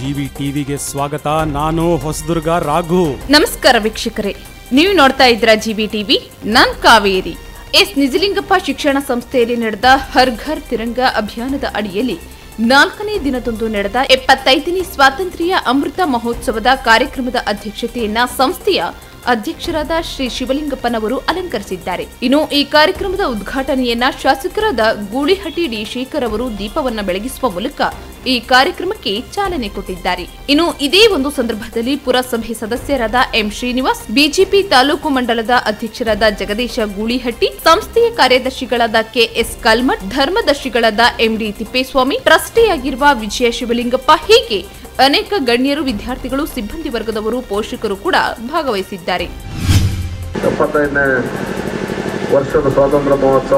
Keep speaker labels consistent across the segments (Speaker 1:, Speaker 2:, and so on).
Speaker 1: GV ಟಿವಿಗೆ ಸ್ವಾಗತ ನಾನು ಹೊಸದುರ್ಗ ರಾಘು
Speaker 2: ನಮಸ್ಕಾರ ವೀಕ್ಷಕರೇ ನೀವು ನೋಡ್ತಾ ಇದ್ರ ಜಿಬಿ ಟಿವಿ ನಾನ್ ಕಾವೇರಿ ಎಸ್ ನಿಜಲಿಂಗಪ್ಪ ಶಿಕ್ಷಣ ಸಂಸ್ಥೆಯಲ್ಲಿ ನಡೆದ ಹರ್ ಘರ್ ತಿರಂಗ ಅಭಿಯಾನದ ಅಡಿಯಲ್ಲಿ ನಾಲ್ಕನೇ ದಿನದಂದು ನಡೆದ ಎಪ್ಪತ್ತೈದನೇ ಸ್ವಾತಂತ್ರ್ಯ ಅಮೃತ ಮಹೋತ್ಸವದ ಕಾರ್ಯಕ್ರಮದ ಅಧ್ಯಕ್ಷತೆಯನ್ನ ಸಂಸ್ಥೆಯ ಅಧ್ಯಕ್ಷರಾದ ಶ್ರೀ ಶಿವಲಿಂಗಪ್ಪನವರು ಅಲಂಕರಿಸಿದ್ದಾರೆ ಇನ್ನು ಈ ಕಾರ್ಯಕ್ರಮದ ಉದ್ಘಾಟನೆಯನ್ನ ಶಾಸಕರಾದ ಗೂಳಿಹಟ್ಟಿ ಡಿ ಶೇಖರ್ ಅವರು ದೀಪವನ್ನ ಬೆಳಗಿಸುವ ಮೂಲಕ ಈ ಕಾರ್ಯಕ್ರಮಕ್ಕೆ ಚಾಲನೆ ಕೊಟ್ಟಿದ್ದಾರೆ ಇನ್ನು ಇದೇ ಒಂದು ಸಂದರ್ಭದಲ್ಲಿ ಪುರಸಭೆ ಸದಸ್ಯರಾದ ಎಂ ಶ್ರೀನಿವಾಸ್ ಬಿಜೆಪಿ ತಾಲೂಕು ಮಂಡಲದ ಅಧ್ಯಕ್ಷರಾದ ಜಗದೀಶ ಗೂಳಿಹಟ್ಟಿ ಸಂಸ್ಥೆಯ ಕಾರ್ಯದರ್ಶಿಗಳಾದ ಕೆಎಸ್ ಕಲ್ಮಠ್ ಧರ್ಮದರ್ಶಿಗಳಾದ ಎಂಡಿ ತಿಪ್ಪೇಸ್ವಾಮಿ ಟ್ರಸ್ಟಿಯಾಗಿರುವ ವಿಜಯ ಶಿವಲಿಂಗಪ್ಪ ಹೀಗೆ ಅನೇಕ ಗಣ್ಯರು ವಿದ್ಯಾರ್ಥಿಗಳು ಸಿಬ್ಬಂದಿ ವರ್ಗದವರು ಪೋಷಕರು ಕೂಡ ಭಾಗವಹಿಸಿದ್ದಾರೆ
Speaker 3: ಎಪ್ಪತ್ತೈದನೇ ವರ್ಷದ ಸ್ವಾತಂತ್ರ್ಯ ಮಹೋತ್ಸವ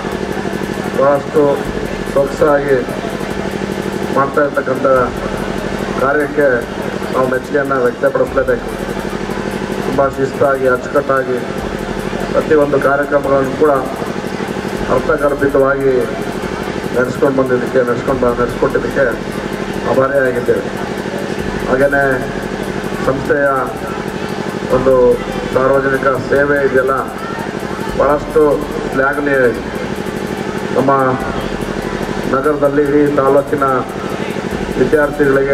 Speaker 3: ಬಹಳಷ್ಟು ಸೊಗಸಾಗಿ ಮಾಡ್ತಾ ಇರ್ತಕ್ಕಂಥ ಕಾರ್ಯಕ್ಕೆ ನಾವು ಮೆಚ್ಚುಗೆಯನ್ನು ವ್ಯಕ್ತಪಡಿಸಲೇಬೇಕು ತುಂಬ ಶಿಸ್ತಾಗಿ ಅಚ್ಚುಕಟ್ಟಾಗಿ ಪ್ರತಿಯೊಂದು ಕಾರ್ಯಕ್ರಮಗಳನ್ನು ಕೂಡ ಅರ್ಥಗರ್ಭಿತವಾಗಿ ನಡೆಸ್ಕೊಂಡು ಬಂದಿದ್ದಕ್ಕೆ ನಡೆಸ್ಕೊಂಡು ಬ ನಡೆಸ್ಕೊಟ್ಟಿದ್ದಕ್ಕೆ ಆಭಾರಿಯಾಗಿದ್ದೇವೆ ಹಾಗೆಯೇ ಸಂಸ್ಥೆಯ ಒಂದು ಸಾರ್ವಜನಿಕ ಸೇವೆ ಇದೆಯಲ್ಲ ಭಾಳಷ್ಟು ಶ್ಲಾಘನೀಯ ಇದೆ. ನಮ್ಮ ನಗರದಲ್ಲಿ ಇಡೀ ತಾಲೂಕಿನ ವಿದ್ಯಾರ್ಥಿಗಳಿಗೆ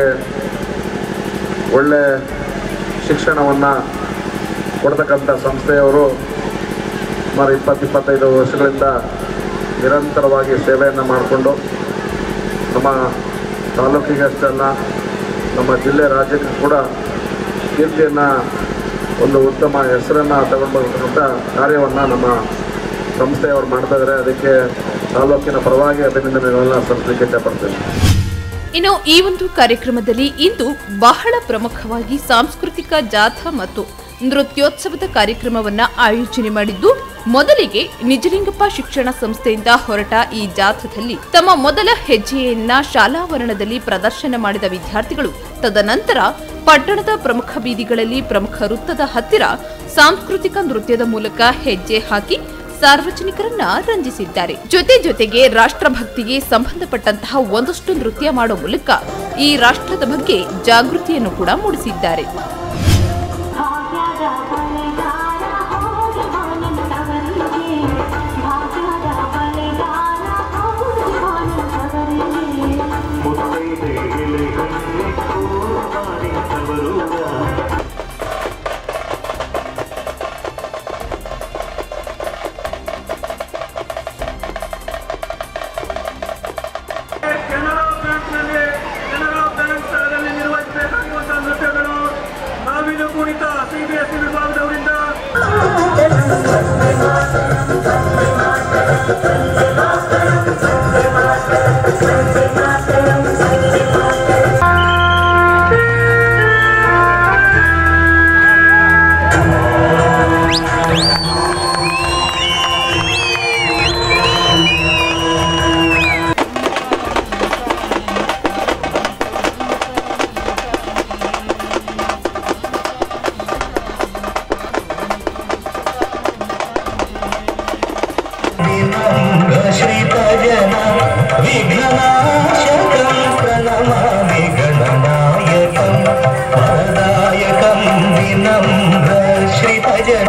Speaker 3: ಒಳ್ಳೆ ಶಿಕ್ಷಣವನ್ನು ಕೊಡ್ತಕ್ಕಂಥ ಸಂಸ್ಥೆಯವರು ಸುಮಾರು ಇಪ್ಪತ್ತು ಇಪ್ಪತ್ತೈದು ವರ್ಷಗಳಿಂದ ನಿರಂತರವಾಗಿ ಸೇವೆಯನ್ನು ಮಾಡಿಕೊಂಡು ನಮ್ಮ ತಾಲೂಕಿಗೆ ಅಷ್ಟೇ ಅಲ್ಲ ನಮ್ಮ ಜಿಲ್ಲೆ ರಾಜ್ಯಕ್ಕೂ ಕೂಡ ಕೀರ್ತಿಯನ್ನು ಒಂದು ಉತ್ತಮ ಹೆಸರನ್ನು ತಗೊಂಡು ಬರ್ತಕ್ಕಂಥ ಕಾರ್ಯವನ್ನು ನಮ್ಮ ಸಂಸ್ಥೆಯವರು ಮಾಡ್ತಾ ಇದ್ದಾರೆ ಅದಕ್ಕೆ ತಾಲೂಕಿನ ಪರವಾಗಿ ಅಭಿನಂದನೆಗಳನ್ನ ಸಲ್ಲಿಸಲಿಕ್ಕೆ ಇಷ್ಟಪಡ್ತೇನೆ
Speaker 2: ಇನ್ನು ಈ ಒಂದು ಕಾರ್ಯಕ್ರಮದಲ್ಲಿ ಇಂದು ಬಹಳ ಪ್ರಮುಖವಾಗಿ ಸಾಂಸ್ಕೃತಿಕ ಜಾಥಾ ಮತ್ತು ನೃತ್ಯೋತ್ಸವದ ಕಾರ್ಯಕ್ರಮವನ್ನ ಆಯೋಜನೆ ಮಾಡಿದ್ದು ಮೊದಲಿಗೆ ನಿಜಲಿಂಗಪ್ಪ ಶಿಕ್ಷಣ ಸಂಸ್ಥೆಯಿಂದ ಹೊರಟ ಈ ಜಾಥಾದಲ್ಲಿ ತಮ್ಮ ಮೊದಲ ಹೆಜ್ಜೆಯನ್ನ ಶಾಲಾವರಣದಲ್ಲಿ ಪ್ರದರ್ಶನ ಮಾಡಿದ ವಿದ್ಯಾರ್ಥಿಗಳು ತದನಂತರ ಪಟ್ಟಣದ ಪ್ರಮುಖ ಬೀದಿಗಳಲ್ಲಿ ಪ್ರಮುಖ ವೃತ್ತದ ಹತ್ತಿರ ಸಾಂಸ್ಕೃತಿಕ ನೃತ್ಯದ ಮೂಲಕ ಹೆಜ್ಜೆ ಹಾಕಿ ಸಾರ್ವಜನಿಕರನ್ನ ರಂಜಿಸಿದ್ದಾರೆ ಜೊತೆ ಜೊತೆಗೆ ರಾಷ್ಟ್ರಭಕ್ತಿಗೆ ಸಂಬಂಧಪಟ್ಟಂತಹ ಒಂದಷ್ಟು ನೃತ್ಯ ಮಾಡೋ ಮೂಲಕ ಈ ರಾಷ್ಟ್ರದ ಬಗ್ಗೆ ಜಾಗೃತಿಯನ್ನು ಕೂಡ ಮೂಡಿಸಿದ್ದಾರೆ
Speaker 4: ಭಾಗ್ಯದ ಬಲಿದಾನ ಹೌದು ಮಾನವ ತವರಿಗೆ ಭಾಗ್ಯದ ಬಲಿದಾನ ಹೌದು ಮಾನವ ತವರಿಗೆ
Speaker 5: ಮುತ್ತೈದೆ ಎಲೆಗಣ್ಣೆ ಕೋಪಾರಿ ತವರೂರ
Speaker 6: ಕೆನರಾ ಬ್ಯಾಂಕ್ನಲ್ಲಿ ಕೆನರಾ ಬ್ಯಾಂಕ್ ಸ್ಥಳದಲ್ಲಿ ನಿರ್ವಹಿಸಬೇಕಾಗಿರುವಂತಹ ನೃತ್ಯಗಳು ನಾವಿನ ಕುಣಿತ ಸಿಬಿಎಸ್ಇ ವಿಭಾಗದವರಿಂದ
Speaker 5: ಶ್ರೀಭಜನ ವಿಘ್ನನಾಶಕಂ ಪ್ರಣಮಾಮಿ ಗಣನಾಯಕಂ ವರದಾಯಕಂ ವಿನಮ್ರ ಶ್ರೀಭಜನ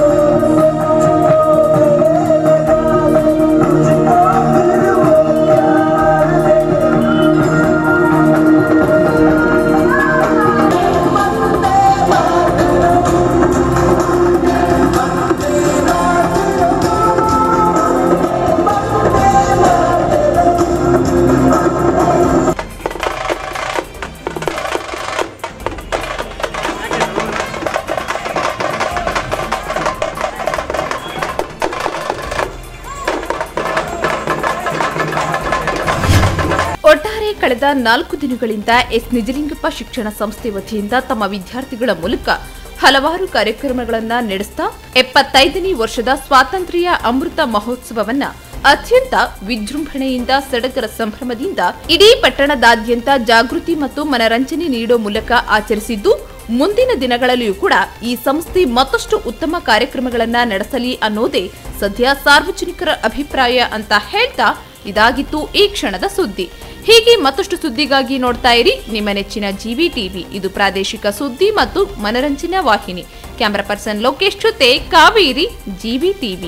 Speaker 2: ಒಟ್ಟಾರೆ ಕಳೆದ ನಾಲ್ಕು ದಿನಗಳಿಂದ ಎಸ್ ನಿಜಲಿಂಗಪ್ಪ ಶಿಕ್ಷಣ ಸಂಸ್ಥೆ ವತಿಯಿಂದ ತಮ್ಮ ವಿದ್ಯಾರ್ಥಿಗಳ ಮೂಲಕ ಹಲವಾರು ಕಾರ್ಯಕ್ರಮಗಳನ್ನ ನಡೆಸ್ತಾ ಎಪ್ಪತ್ತೈದನೇ ವರ್ಷದ ಸ್ವಾತಂತ್ರ್ಯ ಅಮೃತ ಮಹೋತ್ಸವವನ್ನ ಅತ್ಯಂತ ವಿಜೃಂಭಣೆಯಿಂದ ಸಡಗರ ಸಂಭ್ರಮದಿಂದ ಇಡೀ ಪಟ್ಟಣದಾದ್ಯಂತ ಜಾಗೃತಿ ಮತ್ತು ಮನರಂಜನೆ ನೀಡೋ ಮೂಲಕ ಆಚರಿಸಿದ್ದು ಮುಂದಿನ ದಿನಗಳಲ್ಲಿಯೂ ಕೂಡ ಈ ಸಂಸ್ಥೆ ಮತ್ತಷ್ಟು ಉತ್ತಮ ಕಾರ್ಯಕ್ರಮಗಳನ್ನ ನಡೆಸಲಿ ಅನ್ನೋದೇ ಸದ್ಯ ಸಾರ್ವಜನಿಕರ ಅಭಿಪ್ರಾಯ ಅಂತ ಹೇಳ್ತಾ ಇದಾಗಿತ್ತು ಈ ಕ್ಷಣದ ಸುದ್ದಿ ಹೀಗೆ ಮತ್ತಷ್ಟು ಸುದ್ದಿಗಾಗಿ ನೋಡ್ತಾ ಇರಿ ನಿಮ್ಮ ನೆಚ್ಚಿನ ಜಿವಿ ಟಿವಿ ಇದು ಪ್ರಾದೇಶಿಕ ಸುದ್ದಿ ಮತ್ತು ಮನರಂಜನಾ ವಾಹಿನಿ ಕ್ಯಾಮರಾ ಪರ್ಸನ್ ಲೋಕೇಶ್ ಜೊತೆ Kaveri GV TV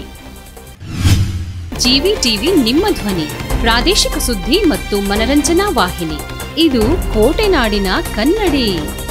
Speaker 7: GV TV ನಿಮ್ಮ ಧ್ವನಿ ಪ್ರಾದೇಶಿಕ ಸುದ್ದಿ ಮತ್ತು ಮನರಂಜನಾ ವಾಹಿನಿ ಇದು ಕೋಟೆನಾಡಿನ ಕನ್ನಡಿ